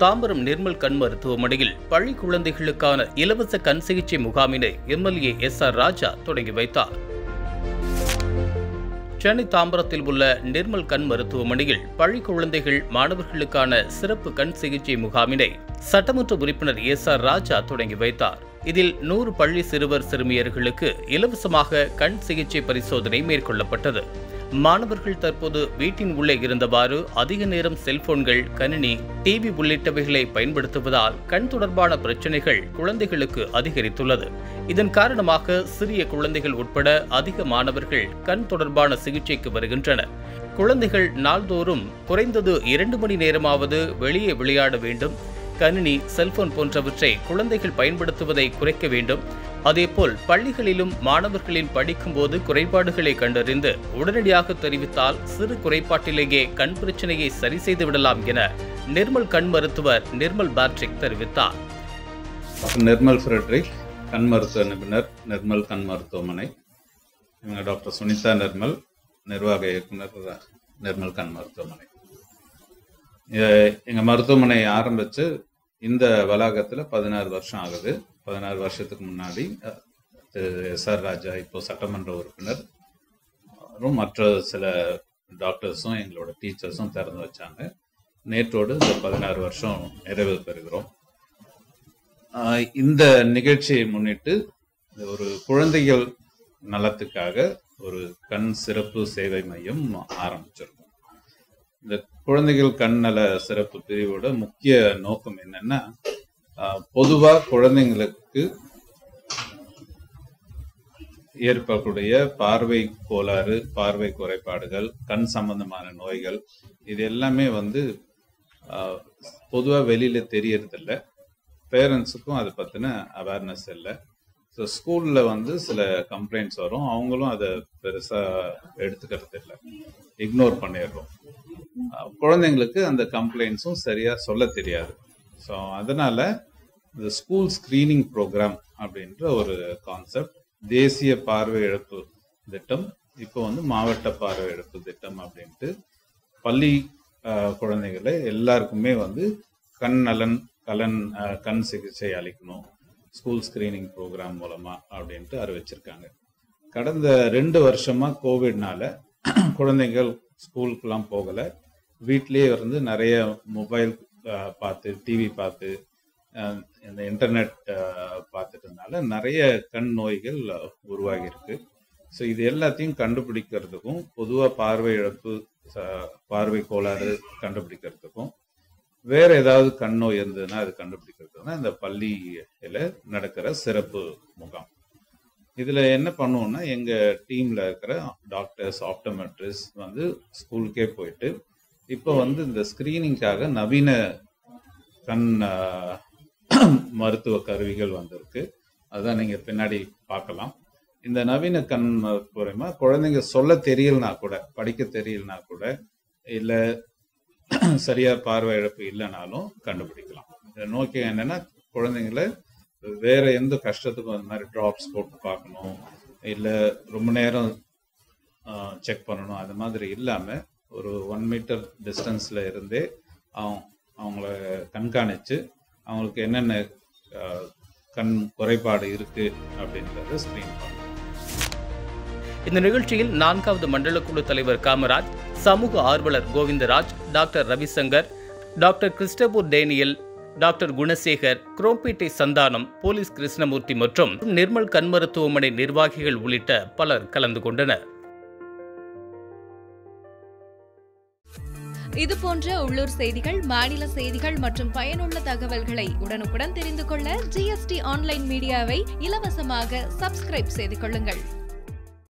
தாம்பரம் நிர்மல் கண் மருத்துவமனையில் பள்ளி குழந்தைகளுக்கான இலவச கண் சிகிச்சை முகாமினை எம்எல்ஏ எஸ் ஆர் ராஜா தொடங்கி வைத்தார் சென்னை தாம்பரத்தில் உள்ள நிர்மல் கண் மருத்துவமனையில் பள்ளி குழந்தைகள் மாணவர்களுக்கான சிறப்பு கண் சிகிச்சை முகாமினை சட்டமன்ற உறுப்பினர் எஸ் ஆர் ராஜா தொடங்கி வைத்தார் இதில் நூறு பள்ளி சிறுவர் சிறுமியர்களுக்கு இலவசமாக கண் சிகிச்சை பரிசோதனை மேற்கொள்ளப்பட்டது மாணவர்கள் தற்போது வீட்டின் உள்ளே இருந்தவாறு அதிக நேரம் செல்போன்கள் கணினி டிவி உள்ளிட்டவைகளை பயன்படுத்துவதால் கண் தொடர்பான பிரச்சனைகள் குழந்தைகளுக்கு அதிகரித்துள்ளது இதன் காரணமாக சிறிய குழந்தைகள் உட்பட அதிக மாணவர்கள் கண் தொடர்பான சிகிச்சைக்கு வருகின்றனர் குழந்தைகள் நாள்தோறும் குறைந்தது இரண்டு மணி நேரமாவது வெளியே விளையாட வேண்டும் கணினி செல்போன் போன்றவற்றை குழந்தைகள் பயன்படுத்துவதை குறைக்க வேண்டும் அதேபோல் பள்ளிகளிலும் மாணவர்களின் படிக்கும்போது குறைபாடுகளை கண்டறிந்து உடனடியாக தெரிவித்தால் சிறு குறைபாட்டிலேயே கண் பிரச்சனையை சரி செய்து விடலாம் என நிர்மல் கண் மருத்துவர் நிர்மல் பேட்ரிக் தெரிவித்தார் நிர்மல் ஃப்ரெட்ரிக் கண் மருத்துவ நிபுணர் நிர்மல் கண் மருத்துவமனை இவங்க டாக்டர் சுனிதா நிர்மல் நிர்வாக இயக்குனர் நிர்மல் கண் மருத்துவமனை எங்கள் மருத்துவமனை ஆரம்பித்து இந்த வளாகத்தில் பதினாறு வருஷம் ஆகுது பதினாறு வருஷத்துக்கு முன்னாடி திரு எஸ் ஆர் ராஜா இப்போ சட்டமன்ற உறுப்பினர் மற்றும் மற்ற சில டாக்டர்ஸும் எங்களோட டீச்சர்ஸும் திறந்து வச்சாங்க நேற்றோடு இந்த பதினாறு வருஷம் நிறைவு பெறுகிறோம் இந்த நிகழ்ச்சியை முன்னிட்டு ஒரு குழந்தைகள் நலத்துக்காக ஒரு கண் சிறப்பு சேவை மையம் ஆரம்பிச்சிருக்கோம் இந்த குழந்தைகள் கண் நல சிறப்பு பிரிவோட முக்கிய நோக்கம் என்னன்னா பொதுவா குழந்தைங்களுக்கு ஏற்படக்கூடிய பார்வை கோளாறு பார்வை குறைபாடுகள் கண் சம்பந்தமான நோய்கள் இது எல்லாமே வந்து பொதுவாக வெளியில தெரியறதில்ல பேரண்ட்ஸுக்கும் அதை பற்றின அவேர்னஸ் இல்லை ஸோ ஸ்கூலில் வந்து சில கம்ப்ளைண்ட்ஸ் வரும் அவங்களும் அதை பெருசாக எடுத்துக்கிறது இல்லை இக்னோர் பண்ணிடுறோம் குழந்தைங்களுக்கு அந்த கம்ப்ளைண்ட்ஸும் சரியாக சொல்ல தெரியாது ஸோ அதனால இந்த ஸ்கூல் ஸ்க்ரீனிங் ப்ரோக்ராம் அப்படின்ற ஒரு கான்செப்ட் தேசிய பார்வை இழப்பு திட்டம் இப்போ வந்து மாவட்ட பார்வை இழப்பு திட்டம் அப்படின்ட்டு பள்ளி குழந்தைகளை எல்லாருக்குமே வந்து கண் நலன் கலன் கண் சிகிச்சை அளிக்கணும் ஸ்கூல் ஸ்கிரீனிங் ப்ரோக்ராம் மூலமா அப்படின்ட்டு அறிவிச்சிருக்காங்க கடந்த ரெண்டு வருஷமா கோவிட்னால குழந்தைகள் ஸ்கூலுக்குலாம் போகல வீட்லயே இருந்து நிறைய மொபைல் பார்த்து டிவி பார்த்து இந்த இன்டர்நெட் பார்த்துட்டதுனால நிறைய கண் நோய்கள் உருவாகி இருக்கு ஸோ இது எல்லாத்தையும் கண்டுபிடிக்கிறதுக்கும் பொதுவாக பார்வை இழப்பு பார்வை கோளாறு கண்டுபிடிக்கிறதுக்கும் வேற ஏதாவது கண் நோய் இருந்ததுன்னா அது கண்டுபிடிக்கிறதுனா இந்த பள்ளியில நடக்கிற சிறப்பு முகாம் இதுல என்ன பண்ணுவோம்னா எங்க டீம்ல இருக்கிற டாக்டர்ஸ் ஆப்டமெட்ரிஸ் வந்து ஸ்கூலுக்கே போயிட்டு இப்போ வந்து இந்த ஸ்கிரீனிங்காக நவீன கண் மருத்துவ கருவிகள் வந்திருக்கு அதுதான் நீங்க பின்னாடி பார்க்கலாம் இந்த நவீன கண் மருத்துவமா குழந்தைங்க சொல்ல தெரியலனா கூட படிக்க தெரியலனா கூட இல்லை சரியா பார்வை இழப்பு இல்லைனாலும் கண்டுபிடிக்கலாம் இதை நோக்கி என்னன்னா குழந்தைங்கள வேற எந்த கஷ்டத்துக்கும் அந்த மாதிரி ட்ராப்ஸ் போட்டு பார்க்கணும் இல்லை ரொம்ப நேரம் செக் பண்ணணும் அது மாதிரி இல்லாமல் ஒரு ஒன் மீட்டர் டிஸ்டன்ஸில் இருந்தே அவங்க அவங்கள கண்காணித்து அவங்களுக்கு என்னென்ன கண் குறைபாடு இருக்கு அப்படின்றத ஸ்க்ரீன் பண்ணணும் இந்த நிகழ்ச்சியில் நான்காவது மண்டல குழு தலைவர் காமராஜ் சமூக ஆர்வலர் Govindaraj doctor Ravishankar doctor Christopher Daniel doctor Gunasekar Chromepet Santhanam police Krishnamoorthy மற்றும் நிர்மல் கண் மருத்துவமனை நிர்வாகிகள் உள்ளிட்ட பலர் கலந்து கொண்டனர் இது போன்ற உள்ளூர் செய்திகள் மாநில செய்திகள் மற்றும் பயனுள்ள தகவல்களை உடனுக்குடன் தெரிந்து கொள்ள ஜிஎஸ்டி ஆன்லைன் மீடியாவை இலவசமாக சப்ஸ்கிரைப் செய்து கொள்ளுங்கள்